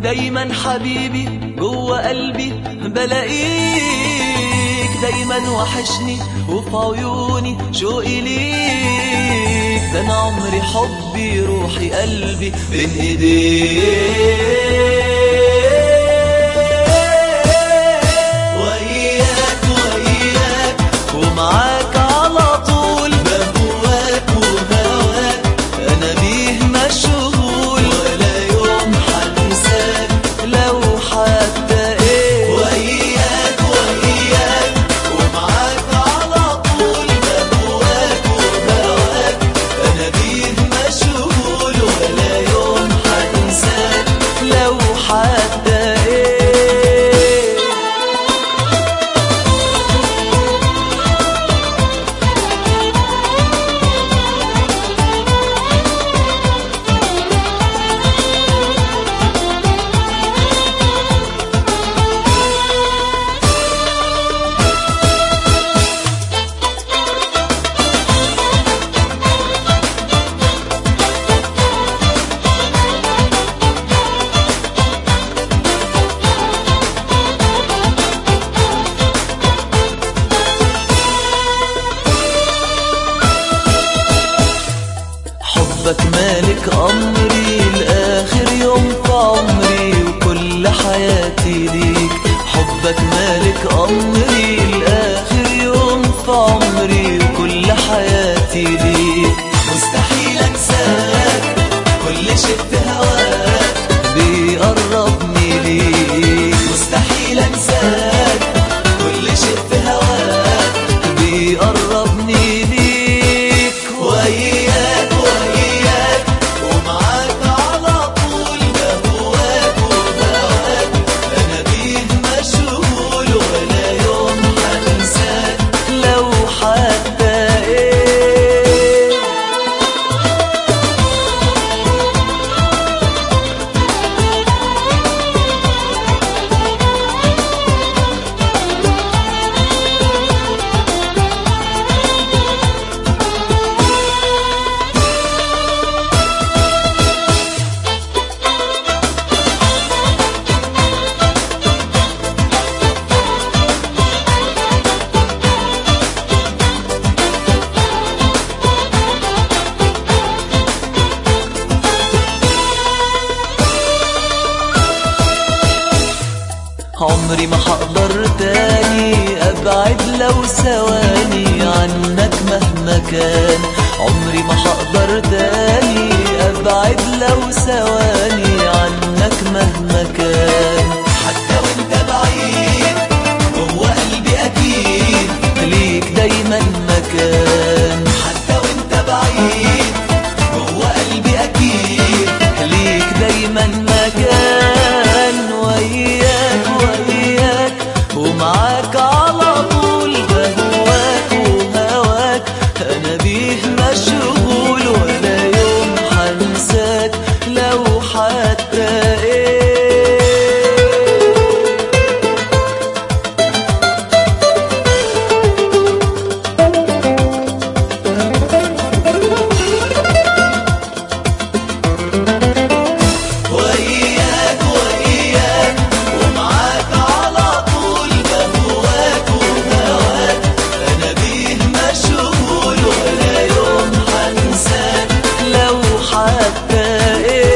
دايما حبيبي جوه قلبي بلاقيك دايما وحشني وفي عيوني شوقي ليك ده انا عمري حبي روحي قلبي بين ايديك وياك وياك ومعاك على طول بهواك وهواك انا بيه مشغول ولا يوم حنساك لو حتى ايه وياك وياك ومعاك على طول بهواك وهواك انا بيه مشغول ولا يوم حنساك لو حتى ايه حبك مالك أمري لآخر يوم في عمري وكل حياتي ليك حبك مالك أمري لآخر يوم في عمري وكل حياتي ليك مستحيل أنساك كل شيء في هواك بيقربني ليك مستحيل أنساك كل شيء في هواك بيقربني ليك وياك وياك ومعاك على طول بهواك وبهواك انا بيه مشغول ولا يوم هنساك لو حتى ايه عمري ما هقدر تاني ابعد لو ثواني عنك مهما كان عمري ما هقدر تاني ابعد لو ثواني عنك مهما كان حتى وانت بعيد جوه قلبي اكيد ليك دايما مكان حتى وانت بعيد جوه قلبي اكيد ليك دايما مكان وياك وياك ومعاك على طول بهواك وهواك انا بيه مشغول ولا يوم حنساك لو حتى ايه وياك وياك ومعاك على طول بهواك وهواك انا بيه مشغول ولا يوم حنساك لو حتى ايه